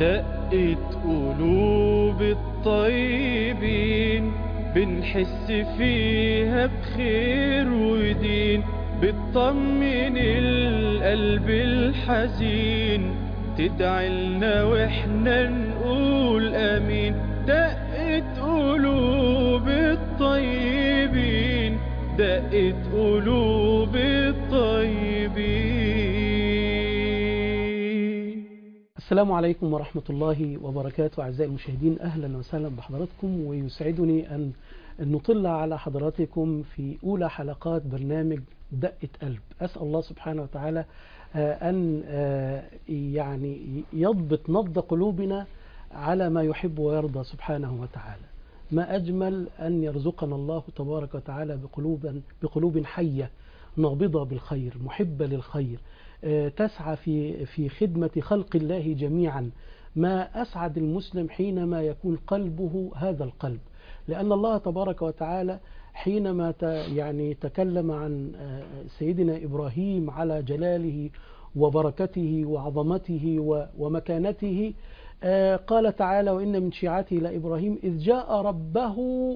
دقت قلوب الطيبين بنحس فيها بخير ودين بتطمن القلب الحزين تدعي لنا واحنا نقول امين دقت قلوب الطيبين دقت قلوب الطيبين السلام عليكم ورحمة الله وبركاته أعزائي المشاهدين أهلا وسهلا بحضراتكم ويسعدني أن نطل على حضراتكم في أولى حلقات برنامج دقة قلب أسأل الله سبحانه وتعالى آه، أن آه، يعني يضبط نبض قلوبنا على ما يحب ويرضى سبحانه وتعالى ما أجمل أن يرزقنا الله تبارك وتعالى بقلوب بقلوب حية نابضة بالخير محبة للخير آه، تسعى في في خدمة خلق الله جميعا ما أسعد المسلم حينما يكون قلبه هذا القلب لأن الله تبارك وتعالى حينما ت- يعني تكلم عن آه، سيدنا إبراهيم على جلاله وبركته وعظمته و- ومكانته آه، قال تعالى وإن من شيعته لإبراهيم إذ جاء ربه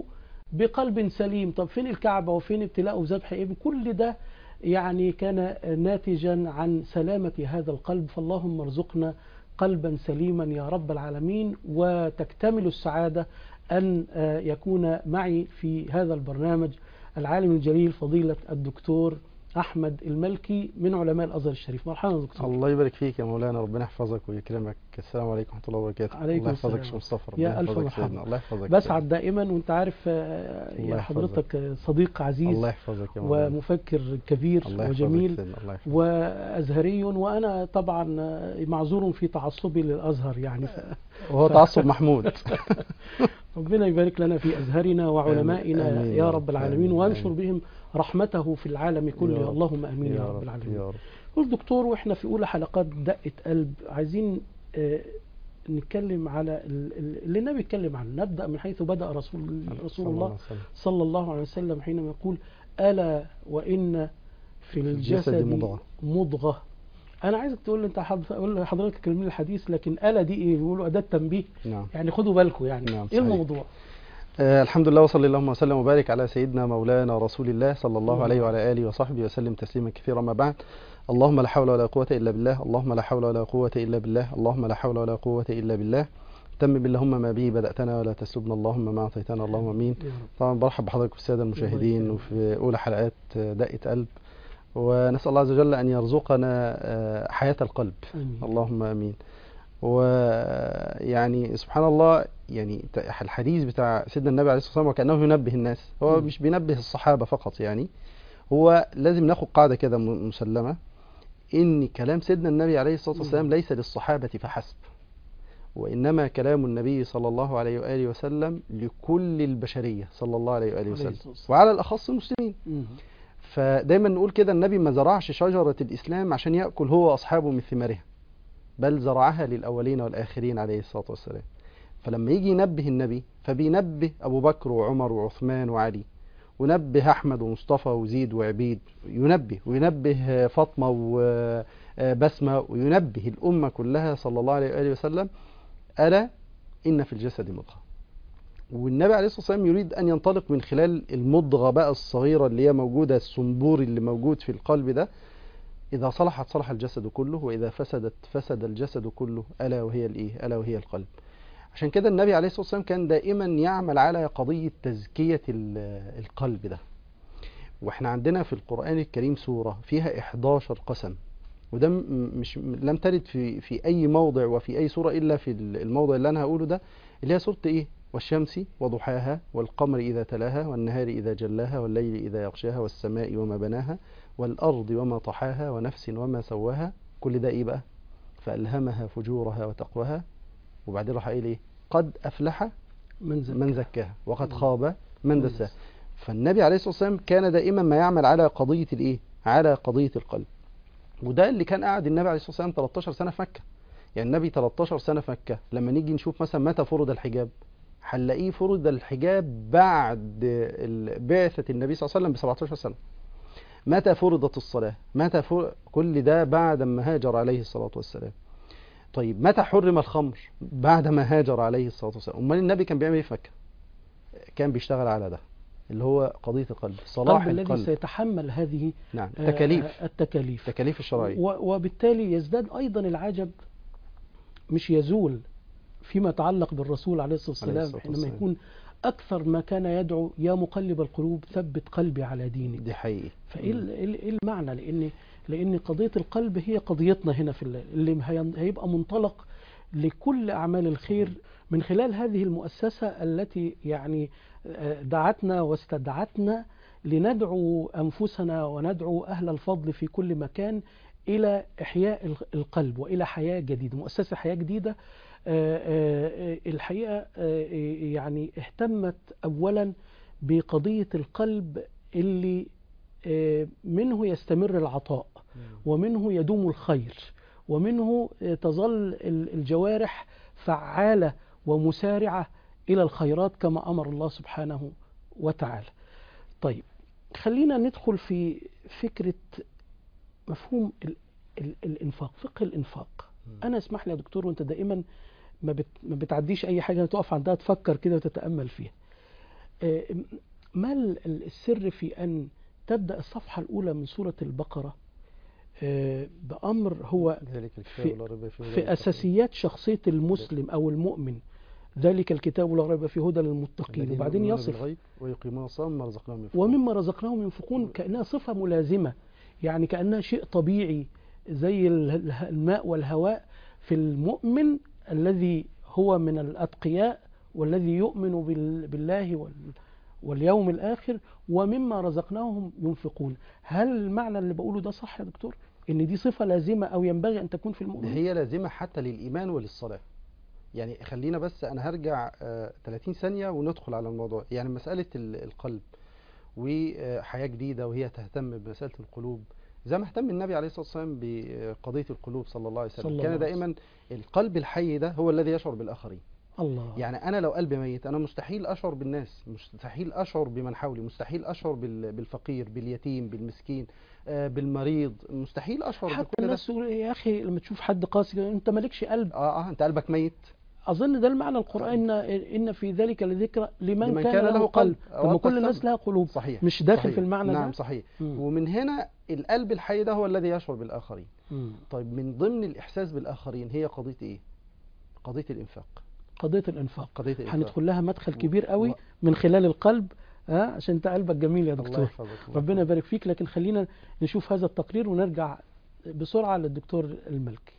بقلب سليم طب فين الكعبة وفين ابتلاء وذبح ابن كل ده يعني كان ناتجا عن سلامة هذا القلب فاللهم ارزقنا قلبا سليما يا رب العالمين وتكتمل السعادة أن آه، يكون معي في هذا البرنامج العالم الجليل فضيلة الدكتور أحمد الملكي من علماء الأزهر الشريف مرحبا دكتور الله يبارك فيك يا مولانا ربنا يحفظك ويكرمك السلام عليكم ورحمه الله وبركاته عليكم الله يحفظك السلام. شيخ مصطفى يا ربنا ألف يحفظك مرحبا. سيدنا الله يحفظك بسعد دائما وانت عارف آه، الله يا يحفظك. حضرتك صديق عزيز الله يحفظك يا مولانا ومفكر كبير الله يحفظك وجميل سيدنا الله يحفظك وأزهري وأنا طبعا معذور في تعصبي للأزهر يعني ف... وهو تعصب محمود ربنا يبارك لنا في أزهرنا وعلمائنا آمين يا يا رب رب. العالمين آمين. وانشر آمين. بهم رحمته في العالم كله يا رب. اللهم امين يا, رب العالمين يا رب قول دكتور واحنا في اولى حلقات دقه قلب عايزين آه، نتكلم على ال- ال- اللي النبي اتكلم عنه نبدا من حيث بدا رسول رسول صلى الله عليه وسلم. صلى الله عليه وسلم حينما يقول الا وان في الجسد الجسد مضغة. مضغه انا عايزك تقول لي انت حض- اقول لحضرتك كلمين الحديث لكن الا دي ايه بيقولوا اداه تنبيه نعم يعني خدوا بالكم يعني نعم، ايه صحيح. الموضوع آه الحمد لله وصلى اللهم وسلم وبارك على سيدنا مولانا رسول الله صلى الله الله. عليه وعلى اله وصحبه وسلم تسليما كثيرا ما بعد اللهم لا حول ولا قوة إلا بالله اللهم لا حول ولا قوة إلا بالله اللهم لا حول ولا قوة إلا بالله تمم اللهم ما به بدأتنا ولا تسلبنا اللهم ما أعطيتنا اللهم امين يا رب. طبعا برحب بحضرتك والسادة المشاهدين يكرمك. وفي أولى حلقات دقة قلب ونسأل الله عز وجل أن يرزقنا آه، حياة القلب آمين. اللهم امين ويعني سبحان الله يعني ت- الحديث بتاع سيدنا النبي عليه الصلاه والسلام وكانه ينبه الناس هو مم. مش بينبه الصحابه فقط يعني هو لازم ناخد قاعده كده م- مسلمه ان كلام سيدنا النبي عليه الصلاه والسلام مم. ليس للصحابه فحسب وانما كلام النبي صلى الله عليه واله وسلم لكل البشريه صلى الله عليه واله عليه وسلم الصلاة والسلام. وعلى الاخص المسلمين مم. فدايما نقول كده النبي ما زرعش شجرة الإسلام عشان يأكل هو وأصحابه من ثمارها بل زرعها للأولين والآخرين عليه الصلاة والسلام فلما يجي ينبه النبي فبينبه أبو بكر وعمر وعثمان وعلي ونبه أحمد ومصطفى وزيد وعبيد ينبه وينبه فاطمة وبسمة وينبه الأمة كلها صلى الله عليه وآله وسلم ألا إن في الجسد مضغة والنبي عليه الصلاة والسلام يريد أن ينطلق من خلال المضغة بقى الصغيرة اللي هي موجودة السنبور اللي موجود في القلب ده إذا صلحت صلح الجسد كله وإذا فسدت فسد الجسد كله ألا وهي الإيه ألا وهي القلب عشان كده النبي عليه الصلاة والسلام كان دائما يعمل على قضية تزكية ال- القلب ده واحنا عندنا في القرآن الكريم سورة فيها 11 قسم وده م- مش لم ترد في في أي موضع وفي أي سورة إلا في الموضع اللي أنا هقوله ده اللي هي سورة إيه والشمس وضحاها والقمر إذا تلاها والنهار إذا جلاها والليل إذا يغشاها والسماء وما بناها والأرض وما طحاها ونفس وما سواها كل ده إيه بقى فألهمها فجورها وتقواها وبعدين راح قايل إيه قد أفلح من زكى. من زكاها وقد خاب من من دساها دساها. فالنبي عليه الصلاة والسلام كان دائما ما يعمل على قضية الإيه على قضية القلب وده اللي كان قاعد النبي عليه الصلاة والسلام 13 سنة في مكة يعني النبي 13 سنة في مكة لما نيجي نشوف مثلا متى فرض الحجاب هنلاقيه فرض الحجاب بعد ال- بعثة النبي صلى الله عليه وسلم ب 17 سنة متى فرضت الصلاة متى فر... كل ده بعد ما هاجر عليه الصلاة والسلام طيب متى حرم الخمر بعدما هاجر عليه الصلاة والسلام امال النبي كان بيعمل ايه في مكة كان بيشتغل على ده اللي هو قضية القلب صلاح القلب الذي القلب سيتحمل هذه نعم آه، تكاليف آه، التكاليف التكاليف الشرعية و- وبالتالي يزداد أيضا العجب مش يزول فيما يتعلق بالرسول عليه الصلاة عليه والسلام الصلاة حينما والسلام. يكون أكثر ما كان يدعو يا مقلب القلوب ثبت قلبي على دينك دي حقيقي فايه ال- ال- إيه المعنى لان لان قضيه القلب هي قضيتنا هنا في ال- اللي هي- هيبقى منطلق لكل اعمال الخير من خلال هذه المؤسسه التي يعني آه، دعتنا واستدعتنا لندعو انفسنا وندعو اهل الفضل في كل مكان الى احياء ال- القلب والى حياه جديده مؤسسه حياه جديده آه، آه، آه، الحقيقه آه، يعني اهتمت اولا بقضيه القلب اللي آه، منه يستمر العطاء ومنه يدوم الخير ومنه آه، تظل ال- الجوارح فعالة ومسارعة إلى الخيرات كما أمر الله سبحانه وتعالى طيب خلينا ندخل في فكرة مفهوم ال ال الإنفاق فقه الإنفاق أنا اسمح لي يا دكتور وأنت دائما ما, بت ما بتعديش أي حاجة تقف عندها تفكر كده وتتأمل فيها آه، ما ال- ال- السر في أن تبدأ الصفحة الأولى من سورة البقرة آه، بأمر هو ذلك في- الكتاب لا ريب فيه هدى في للمتقين. أساسيات شخصية المسلم أو المؤمن ذلك الكتاب لا ريب فيه هدى للمتقين الذين وبعدين يؤمنون يصف بالغيب ويقيمون الصلاة مما رزقناهم ينفقون. ومما رزقناهم ينفقون كأنها صفة ملازمة يعني كأنها شيء طبيعي زي ال- ال- الماء والهواء في المؤمن الذي هو من الأتقياء والذي يؤمن بال- بالله وال- واليوم الآخر ومما رزقناهم ينفقون هل المعنى اللي بقوله ده صح يا دكتور ان دي صفة لازمة او ينبغي ان تكون في ده المؤمن هي لازمة حتى للإيمان وللصلاة يعني خلينا بس أنا هرجع آه، 30 ثانية وندخل على الموضوع يعني مسألة ال- القلب وحياة جديدة وهي تهتم بمسألة القلوب زي ما اهتم النبي عليه الصلاة والسلام بقضية القلوب صلى الله عليه صلى وسلم الله كان عليه دائما القلب الحي ده هو الذي يشعر بالآخرين الله يعني أنا لو قلبي ميت أنا مستحيل أشعر بالناس مستحيل أشعر بمن حولي مستحيل أشعر بال- بالفقير باليتيم بالمسكين آه، بالمريض مستحيل أشعر حتى بكل ده الناس تقول يا اخي لما تشوف حد قاسي كده، انت مالكش قلب اه اه انت قلبك ميت اظن ده المعنى القرآن ان ان في ذلك لذكرى لمن, لمن كان, له قلب طب ما أو كل أنت الناس السبب. لها قلوب صحيح مش داخل صحيح. في المعنى نعم ده صحيح مم. ومن هنا القلب الحي ده هو الذي يشعر بالآخرين مم. طيب من ضمن الإحساس بالآخرين هي قضية إيه؟ قضية الإنفاق قضية الانفاق قضية الإنفاق هندخل لها مدخل و- كبير قوي و- من خلال القلب ها عشان انت قلبك جميل يا الله دكتور يحفظك الله ربنا يحفظك. يبارك فيك لكن خلينا نشوف هذا التقرير ونرجع بسرعة للدكتور الملكي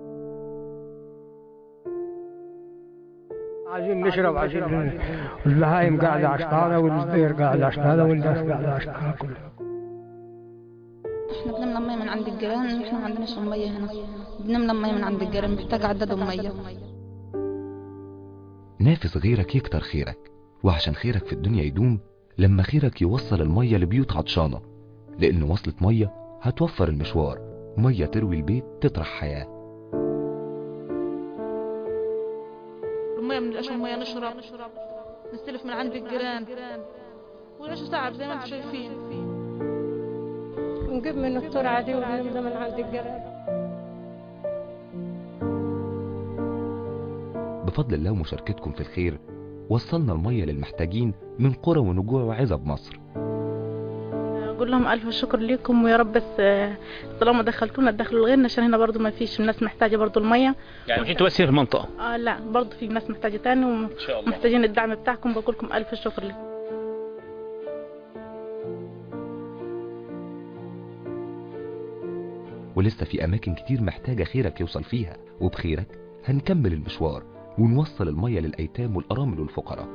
عايزين نشرب عايزين البهايم قاعدة عشقانة والبير قاعد عشقانة والناس قاعدة عشقانة كلها احنا بنملى مية من عند الجيران احنا ما عندناش مية هنا بنملى مية من عند الجيران محتاج عددهم مية نافس غيرك يكتر خيرك وعشان خيرك في الدنيا يدوم لما خيرك يوصل المية لبيوت عطشانة لأن وصلة مية هتوفر المشوار مية تروي البيت تطرح حياة المية من الأشهر مية نشرب نستلف من عند الجيران والعيش صعب زي ما انتم شايفين نجيب من الترعة دي ونملى من عند الجيران بفضل الله ومشاركتكم في الخير وصلنا المية للمحتاجين من قرى ونجوع وعزب مصر اقول لهم الف شكر لكم ويا رب بس آه، طالما دخلتونا تدخلوا لغيرنا عشان هنا برضو ما فيش الناس محتاجه برضو الميه يعني مش انتوا بس في المنطقة اه لا برضو في ناس محتاجه تاني ان شاء الله ومحتاجين الدعم بتاعكم بقول لكم الف شكر لكم ولسه في أماكن كتير محتاجة خيرك يوصل فيها وبخيرك هنكمل المشوار ونوصل المية للأيتام والأرامل والفقراء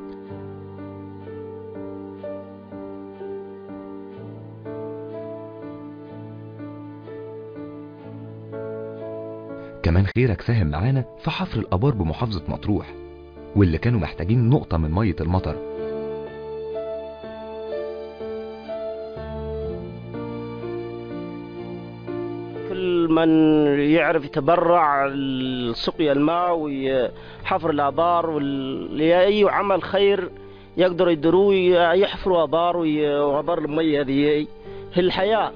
كمان خيرك ساهم معانا في حفر الآبار بمحافظة مطروح واللي كانوا محتاجين نقطة من مية المطر كل من يعرف يتبرع لسقيا الماء وحفر الآبار ولأي عمل خير يقدروا يدروا يحفروا آبار وي- وآبار المية هذه هي الحياة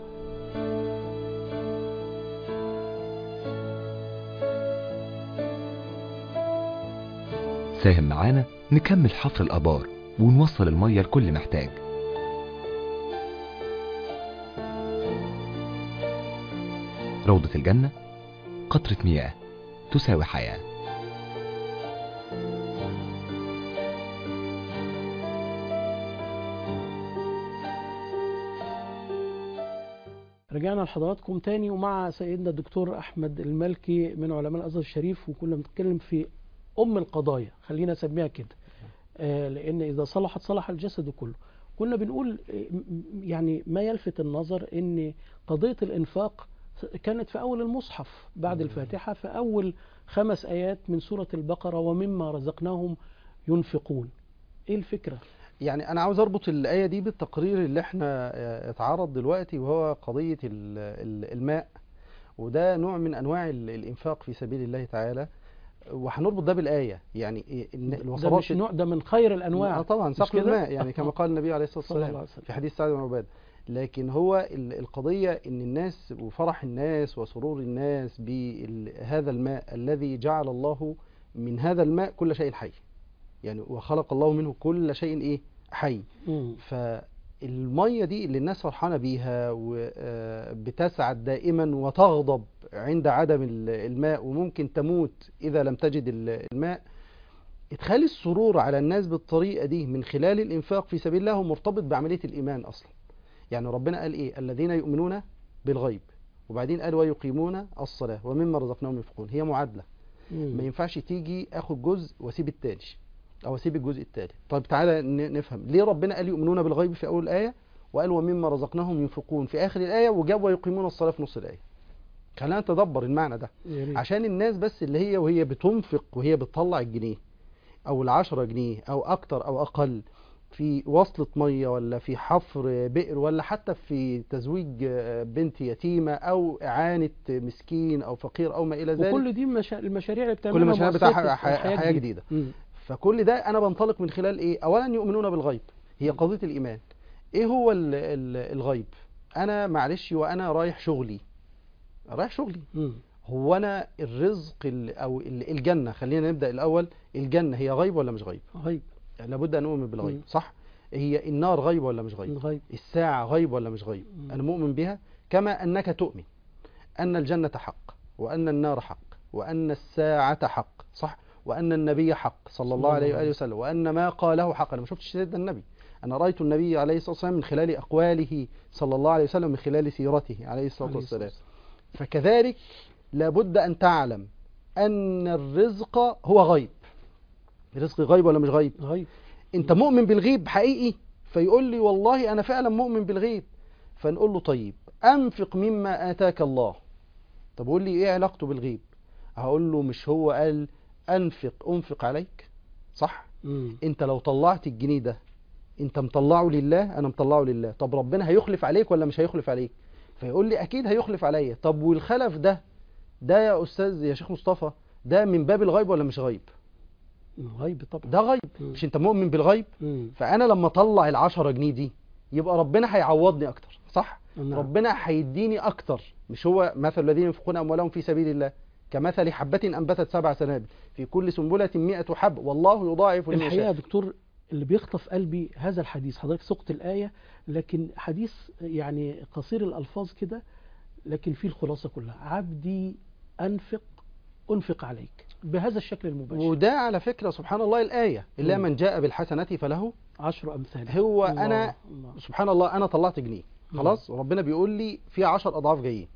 ساهم معانا نكمل حفر الآبار ونوصل المية لكل محتاج روضة الجنة قطرة مياه تساوي حياة رجعنا لحضراتكم تاني ومع سيدنا الدكتور أحمد المالكي من علماء الأزهر الشريف وكنا بنتكلم في أم القضايا خلينا نسميها كده آه، لأن إذا صلحت صلح الجسد كله كنا بنقول آه، م- م- يعني ما يلفت النظر أن قضية الإنفاق كانت في أول المصحف بعد الفاتحة في أول خمس آيات من سورة البقرة ومما رزقناهم ينفقون إيه الفكرة؟ يعني انا عاوز اربط الايه دي بالتقرير اللي احنا آه، اتعرض دلوقتي وهو قضيه ال- ال- الماء وده نوع من انواع ال- الانفاق في سبيل الله تعالى وهنربط ده بالايه يعني إيه إن ده الوصفات مش نوع ده من خير الأنواع آه طبعا مش سقي كده؟ الماء يعني كما قال النبي عليه الصلاه صلى الله عليه والسلام وسلم. في حديث سعد بن عباده لكن هو ال- القضيه ان الناس وفرح الناس وسرور الناس بهذا الماء الذي جعل الله من هذا الماء كل شيء حي يعني وخلق الله منه كل شيء ايه حي مم. فالميه دي اللي الناس فرحانه بيها وبتسعد دائما وتغضب عند عدم ال- الماء وممكن تموت اذا لم تجد ال- الماء ادخال السرور على الناس بالطريقه دي من خلال الانفاق في سبيل الله هو مرتبط بعمليه الايمان اصلا يعني ربنا قال ايه الذين يؤمنون بالغيب وبعدين قال ويقيمون الصلاه ومما رزقناهم ينفقون هي معادله مم. ما ينفعش تيجي اخد جزء واسيب التاني او اسيب الجزء التالت طيب تعالى ن- نفهم ليه ربنا قال يؤمنون بالغيب في اول الايه وقال ومما رزقناهم ينفقون في اخر الايه وجاب ويقيمون الصلاه في نص الايه خلينا نتدبر المعنى ده يا ريت. عشان الناس بس اللي هي وهي بتنفق وهي بتطلع الجنيه او العشرة جنيه او اكتر او اقل في وصلة مية ولا في حفر بئر ولا حتى في تزويج آه، بنت يتيمة او اعانة مسكين او فقير او ما الى ذلك وكل دي مشا... المشاريع اللي بتعملها كل مشاريع بتاع مؤسسة حياة, الحياة حياة جديدة مم. فكل ده انا بنطلق من خلال ايه اولا يؤمنون بالغيب هي قضيه الايمان ايه هو ال ال الغيب انا معلش وانا رايح شغلي رايح شغلي مم. هو انا الرزق ال او ال- الجنه خلينا نبدا الاول الجنه هي غيب ولا مش غيب غيب يعني لابد ان نؤمن بالغيب مم. صح هي النار غيب ولا مش غيب غيب الساعه غيب ولا مش غيب مم. انا مؤمن بها كما انك تؤمن ان الجنه حق وان النار حق وان الساعه حق صح وان النبي حق صلى الله عليه واله وسلم وان ما قاله حق انا ما شفتش سيدنا النبي انا رايت النبي عليه الصلاه والسلام من خلال اقواله صلى الله عليه وسلم من خلال سيرته عليه الصلاه عليه الصلاة والسلام فكذلك لابد ان تعلم ان الرزق هو غيب الرزق غيب ولا مش غيب غيب انت مؤمن بالغيب حقيقي فيقول لي والله انا فعلا مؤمن بالغيب فنقول له طيب انفق مما اتاك الله طب قول لي ايه علاقته بالغيب هقول له مش هو قال انفق انفق عليك صح مم. انت لو طلعت الجنيه ده انت مطلعه لله انا مطلعه لله طب ربنا هيخلف عليك ولا مش هيخلف عليك فيقول لي اكيد هيخلف عليا طب والخلف ده ده يا استاذ يا شيخ مصطفى ده من باب الغيب ولا مش غيب غيب طبعا ده غيب مم. مش انت مؤمن بالغيب مم. فانا لما اطلع العشرة جنيه دي يبقى ربنا هيعوضني اكتر صح نعم. ربنا هيديني اكتر مش هو مثل الذين ينفقون اموالهم في سبيل الله كمثل حبة انبتت سبع سنابل في كل سنبلة مئة حب والله يضاعف لمن الحقيقة يا يشاء دكتور اللي بيخطف قلبي هذا الحديث حضرتك سقت الآية لكن حديث يعني قصير الألفاظ كده لكن فيه الخلاصة كلها عبدي أنفق أنفق عليك بهذا الشكل المباشر وده على فكرة سبحان الله الآية اللي مم. من جاء بالحسنة فله عشر أمثال هو الله أنا الله. سبحان الله أنا طلعت جنيه مم. خلاص وربنا بيقول لي في عشر أضعاف جايين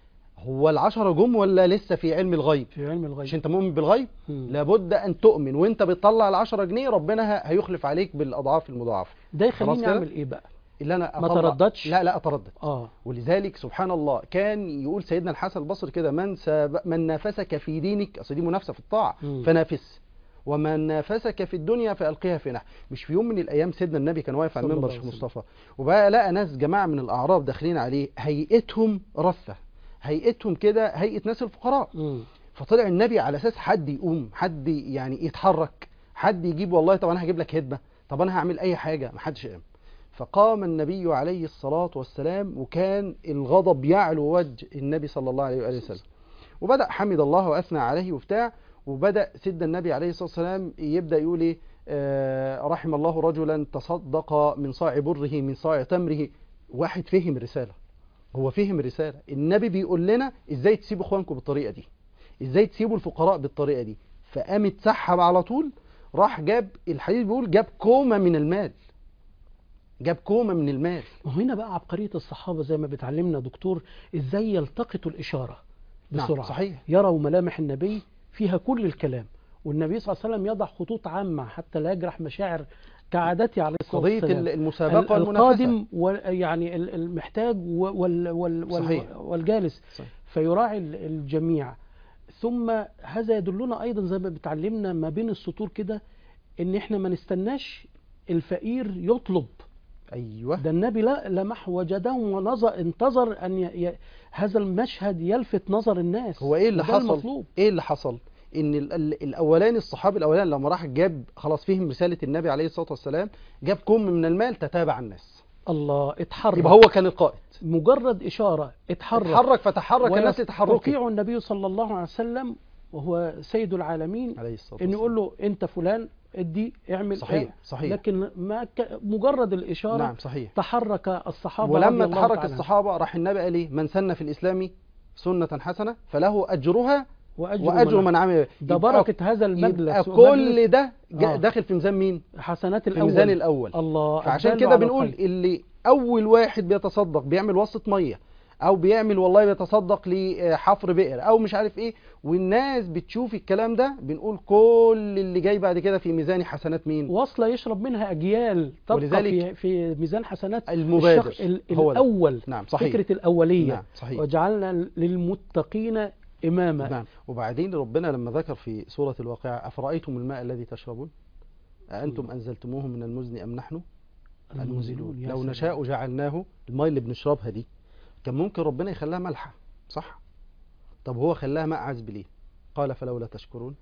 هو العشرة جم ولا لسه في علم الغيب في علم الغيب مش انت مؤمن بالغيب مم. لابد ان تؤمن وانت بتطلع العشرة جنيه ربنا ه- هيخلف عليك بالاضعاف المضاعفه ده خلاص يخليني كده؟ أعمل إيه بقى اللي انا ما أطلع- ترددش؟ لا لا اتردد آه ولذلك سبحان الله كان يقول سيدنا الحسن البصري كده من ساب من نافسك في دينك اصل دي منافسه في الطاعه مم. فنافس ومن نافسك في الدنيا فالقيها في نحر مش في يوم من الايام سيدنا النبي كان واقف على صلى المنبر الله شيخ عليه وسلم. مصطفى وبقى لقى ناس جماعه من الاعراب داخلين عليه هيئتهم رثه هيئتهم كده هيئه ناس الفقراء مم. فطلع النبي على اساس حد يقوم حد يعني يتحرك حد يجيب والله طب انا هجيب لك هدمه طب انا هعمل اي حاجه ما حدش قام فقام النبي عليه الصلاه والسلام وكان الغضب يعلو وجه النبي صلى الله عليه واله وسلم وبدا حمد الله واثنى عليه وبتاع وبدا سيدنا النبي عليه الصلاه والسلام يبدا يقول ايه آه، رحم الله رجلا تصدق من صاع بره من صاع تمره واحد فهم الرساله هو فهم الرساله النبي بيقول لنا ازاي تسيبوا اخوانكم بالطريقه دي ازاي تسيبوا الفقراء بالطريقه دي فقام اتسحب على طول راح جاب الحديث بيقول جاب كومه من المال جاب كومه من المال وهنا بقى عبقرية الصحابة زي ما بتعلمنا دكتور ازاي يلتقطوا الإشارة نعم، بسرعة صحيح. يروا ملامح النبي فيها كل الكلام والنبي صلى الله عليه وسلم يضع خطوط عامة حتى لا يجرح مشاعر كعادته عليه الصلاة قضيه والسلام المسابقه ال- والمنافسه القادم يعني ال- المحتاج وال وال وال صحيح. والجالس صحيح. فيراعي ال- الجميع ثم هذا يدلنا ايضا زي ما بتعلمنا ما بين السطور كده ان احنا ما نستناش الفقير يطلب ايوه ده النبي لا لمح وجده ونظر انتظر ان ي... ي... هذا المشهد يلفت نظر الناس هو ايه اللي وده حصل المطلوب ايه اللي حصل ان ال- ال- الاولاني الصحابي الاولاني لما راح جاب خلاص فهم رساله النبي عليه الصلاه والسلام جاب كم من المال تتابع الناس الله اتحرك يبقى هو كان القائد مجرد اشاره اتحرك اتحرك فتحرك الناس لتحركه ويطيع النبي صلى الله عليه وسلم وهو سيد العالمين عليه الصلاه انه والسلام يقول له انت فلان ادي اعمل صحيح اعمل. صحيح لكن ما ك... مجرد الاشاره نعم صحيح تحرك الصحابه ولما رضي الله تحرك تعالى عنهم. الصحابه راح النبي قال ايه من سن في الاسلام سنه حسنه فله اجرها واجر, واجر من عمل ده يبقى- بركه هذا المجلس يبقى ومجلس كل ده جا- آه. داخل في ميزان مين حسنات في الاول ميزان الاول الله فعشان الدال كده على بنقول الخير. اللي اول واحد بيتصدق بيعمل وصة ميه او بيعمل والله بيتصدق لحفر بئر او مش عارف ايه والناس بتشوف الكلام ده بنقول كل اللي جاي بعد كده في ميزان حسنات مين واصله يشرب منها اجيال تبقى ولذلك في في ميزان حسنات المبادر الشخص ال- هو ده. الاول نعم صحيح فكره الاوليه نعم صحيح وجعلنا للمتقين اماما نعم وبعدين ربنا لما ذكر في سورة الواقعة أفرأيتم الماء الذي تشربون أأنتم أنزلتموه من المزن أم نحن المنزلون يا لو سلام. نشاء جعلناه الماء اللي بنشربها دي كان ممكن ربنا يخليها مالحة صح طب هو خلاها ماء عذب ليه قال فلولا تشكرون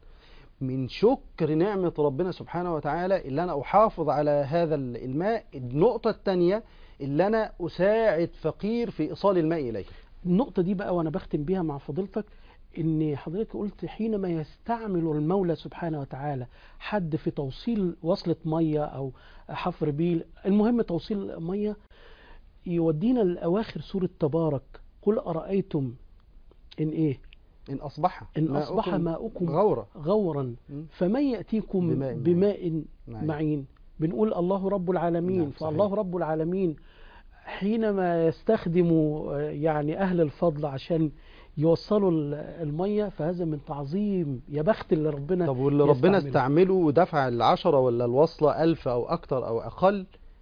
من شكر نعمة ربنا سبحانه وتعالى اللي أنا أحافظ على هذا الماء النقطة الثانية اللي أنا أساعد فقير في إيصال الماء إليه النقطة دي بقى وأنا بختم بيها مع فضيلتك إن حضرتك قلت حينما يستعمل المولى سبحانه وتعالى حد في توصيل وصلة مية أو حفر بيل المهم توصيل مية يودينا لأواخر سورة تبارك قل أرأيتم إن إيه إن أصبح إن أصبح ماؤكم غورا غورا مم. فمن يأتيكم بماء معين. بماء معين. معين بنقول الله رب العالمين نعم، صحيح. فالله رب العالمين حينما يستخدم آه، يعني أهل الفضل عشان يوصلوا ال- المية فهذا من تعظيم يا بخت اللي ربنا طب واللي ربنا يستعمله. استعمله ودفع العشرة ولا الوصلة ألف أو أكتر أو أقل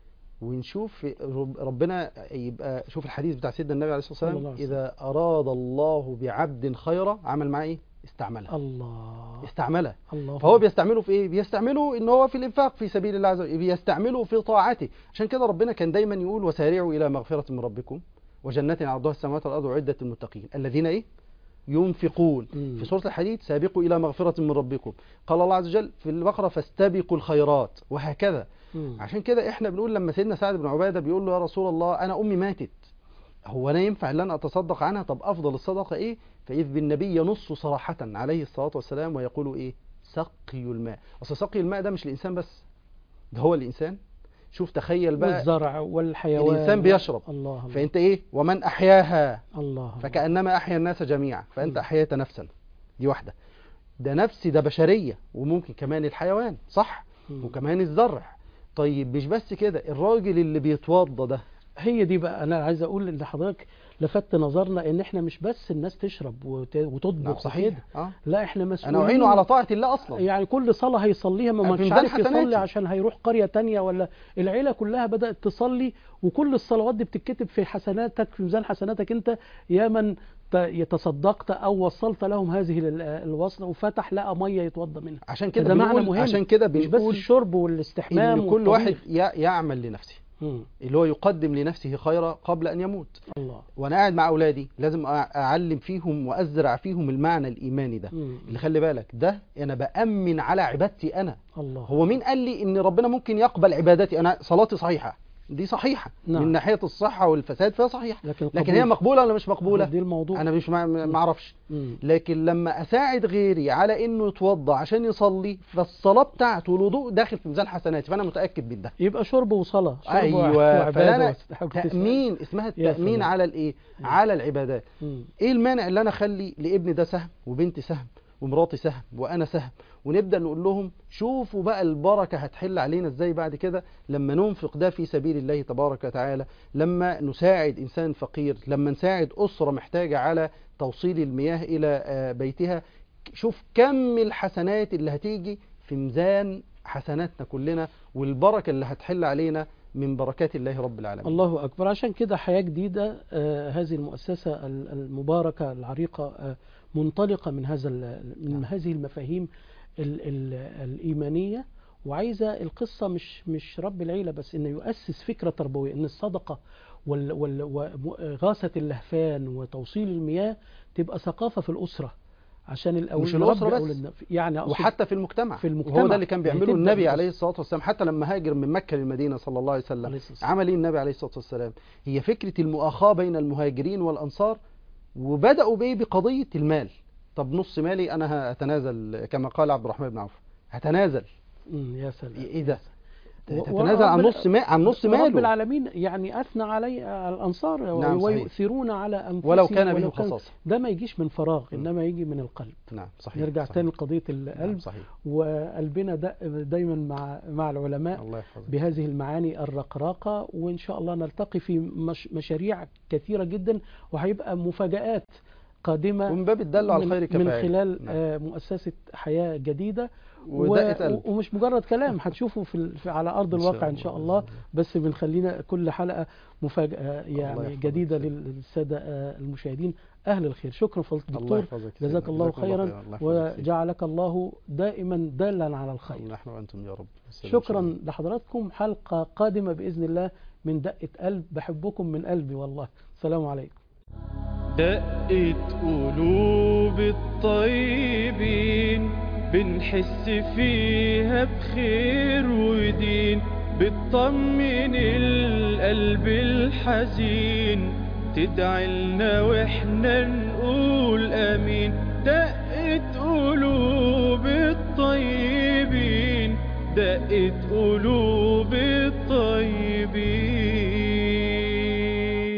ونشوف رب- ربنا يبقى شوف الحديث بتاع سيدنا النبي عليه الصلاة صلى والسلام الله عليه وسلم. إذا أراد الله بعبد خيرا عمل معاه إيه؟ استعملها الله استعملها الله فهو بيستعمله في ايه بيستعمله ان هو في الانفاق في سبيل الله عز وجل بيستعمله في طاعته عشان كده ربنا كان دايما يقول وسارعوا الى مغفرة من ربكم وجنات عرضها السماوات والارض وعدة المتقين الذين ايه ينفقون مم. في سورة الحديد سابقوا الى مغفرة من ربكم قال الله عز وجل في البقرة فاستبقوا الخيرات وهكذا مم. عشان كده احنا بنقول لما سيدنا سعد بن عبادة بيقول له يا رسول الله انا امي ماتت هو انا ينفع ان انا اتصدق عنها طب افضل الصدقه ايه فاذ بالنبي ينص صراحه عليه الصلاه والسلام ويقول ايه سقي الماء اصل سقي الماء ده مش الانسان بس ده هو الانسان شوف تخيل بقى والزرع والحيوان الانسان بيشرب الله الله فانت ايه ومن احياها الله فكانما احيا الناس جميعا فانت مم. احييت نفسا دي واحده ده نفسي ده بشريه وممكن كمان الحيوان صح مم. وكمان الزرع طيب مش بس كده الراجل اللي بيتوضى ده هي دي بقى انا عايز اقول ان حضرتك لفت نظرنا ان احنا مش بس الناس تشرب وت- وتطبخ نعم وكده. صحيح اه لا احنا مسؤولين انا اعينه على طاعه الله اصلا يعني كل صلاة هيصليها ما في مش ميزان عارف حسناتي. يصلي عشان هيروح قرية تانية ولا العيلة كلها بدأت تصلي وكل الصلوات دي بتتكتب في حسناتك في ميزان حسناتك انت يا من ت- تصدقت او وصلت لهم هذه ال- الوصلة وفتح لقى مية يتوضى منها عشان كده ده معنى بنقول مهم عشان كده مش بس بنقول الشرب والاستحمام ان كل واحد والطبيخ. يع- يعمل لنفسه مم. اللي هو يقدم لنفسه خيرا قبل ان يموت الله وانا قاعد مع اولادي لازم أع- اعلم فيهم وازرع فيهم المعنى الايماني ده مم. اللي خلي بالك ده انا بامن على عبادتي انا الله هو مين قال لي ان ربنا ممكن يقبل عبادتي انا صلاتي صحيحه دي صحيحه نعم. من ناحيه الصحه والفساد فهي صحيحه لكن لكن القبول- هي مقبوله ولا مش مقبوله دي الموضوع انا مش مع- ما اعرفش مم. لكن لما اساعد غيري على انه يتوضا عشان يصلي فالصلاه بتاعته والوضوء داخل في ميزان حسناتي فانا متاكد من ده يبقى شرب وصلاة شرب ايوه وعبادة فانا واستحقاق تسعة. تامين اسمها يا التامين سلام. على الايه على العبادات مم. ايه المانع اللي انا اخلي لابني ده سهم وبنتي سهم ومراتي سهم وانا سهم ونبدا نقول لهم شوفوا بقى البركه هتحل علينا ازاي بعد كده لما ننفق ده في سبيل الله تبارك وتعالى لما نساعد انسان فقير لما نساعد اسره محتاجه على توصيل المياه الى آه، بيتها شوف كم الحسنات اللي هتيجي في ميزان حسناتنا كلنا والبركه اللي هتحل علينا من بركات الله رب العالمين الله أكبر عشان كده حياة جديدة آه هذه المؤسسة ال- المباركة العريقة آه منطلقة من هذا ال- من هذه المفاهيم ال ال الإيمانية وعايزة القصة مش مش رب العيلة بس إنه يؤسس فكرة تربوية إن الصدقة وال- وال- وغاثة اللهفان وتوصيل المياه تبقى ثقافة في الأسرة عشان الأول مش الأسرة نربي بس. أولادنا. يعني أقصد وحتى في المجتمع في المجتمع وهو ده اللي كان يعني بيعمله تبدأ النبي بس- عليه الصلاه والسلام حتى لما هاجر من مكه للمدينه صلى الله عليه وسلم عليه الصلاة والسلام. عمل ايه النبي عليه الصلاه والسلام هي فكره المؤاخاه بين المهاجرين والانصار وبداوا بايه بقضيه المال طب نص مالي انا هتنازل كما قال عبد الرحمن بن عوف هتنازل مم، يا سلام ايه ده و- تتنازل عن ورب- نص ما عن نص رب ماله العالمين يعني اثنى علي على الانصار نعم، صحيح. ويؤثرون على انفسهم ولو كان بهم خصاصه ده ما يجيش من فراغ انما يجي من القلب نعم صحيح نرجع صحيح. تاني لقضيه نعم القلب صحيح وقلبنا دا دايما مع مع العلماء الله يحفظك بهذه المعاني الرقراقه وان شاء الله نلتقي في مش مشاريع كثيره جدا وهيبقى مفاجات قادمه ومن باب الدل على من- الخير من كفاعل خلال نعم. آه، مؤسسه حياه جديده ودقة و- قلب. ومش مجرد كلام هتشوفوا في, ال- في على ارض إن شاء الواقع ان شاء الله بس بنخلينا كل حلقه مفاجاه يعني يحفظك جديده سيدي. لل- للساده آه، المشاهدين اهل الخير شكرا فضيله الله الدكتور يحفظك سيدي. جزاك الله جزاكم خيرا الله يحفظك سيدي. وجعلك الله دائما دالا على الخير نحن وانتم يا رب شكرا لحضراتكم حلقه قادمه باذن الله من دقه قلب بحبكم من قلبي والله السلام عليكم دقة قلوب الطيبين بنحس فيها بخير ودين بتطمن القلب الحزين تدعي لنا واحنا نقول امين دقة قلوب الطيبين دقة قلوب